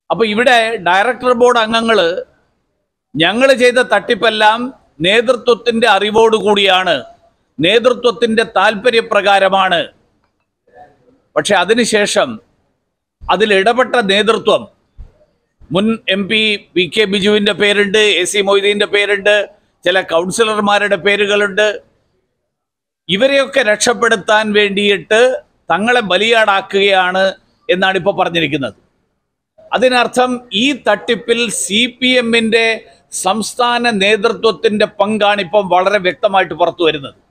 അപ്പൊ ഇവിടെ director board അംഗങ്ങൾ ഞങ്ങൾ ചെയ്ത തട്ടിപ്പെല്ലാം നേതൃത്വത്തിന്റെ അറിവോടുകൂടിയാണ് നേതൃത്വത്തിന്റെ താല്പര്യപ്രകാരമാണ് പക്ഷെ അതിനുശേഷം അതിൽ ഇടപെട്ട നേതൃത്വം മുൻ എം പി വി കെ ബിജുവിൻ്റെ പേരുണ്ട് എ സി മൊയ്തീൻ്റെ പേരുണ്ട് ചില കൗൺസിലർമാരുടെ പേരുകളുണ്ട് ഇവരെയൊക്കെ രക്ഷപ്പെടുത്താൻ വേണ്ടിയിട്ട് തങ്ങളെ ബലിയാടാക്കുകയാണ് എന്നാണ് ഇപ്പോൾ പറഞ്ഞിരിക്കുന്നത് അതിനർത്ഥം ഈ തട്ടിപ്പിൽ സി പി എമ്മിൻ്റെ സംസ്ഥാന നേതൃത്വത്തിൻ്റെ പങ്കാണ് ഇപ്പം വളരെ വ്യക്തമായിട്ട് പുറത്തു വരുന്നത്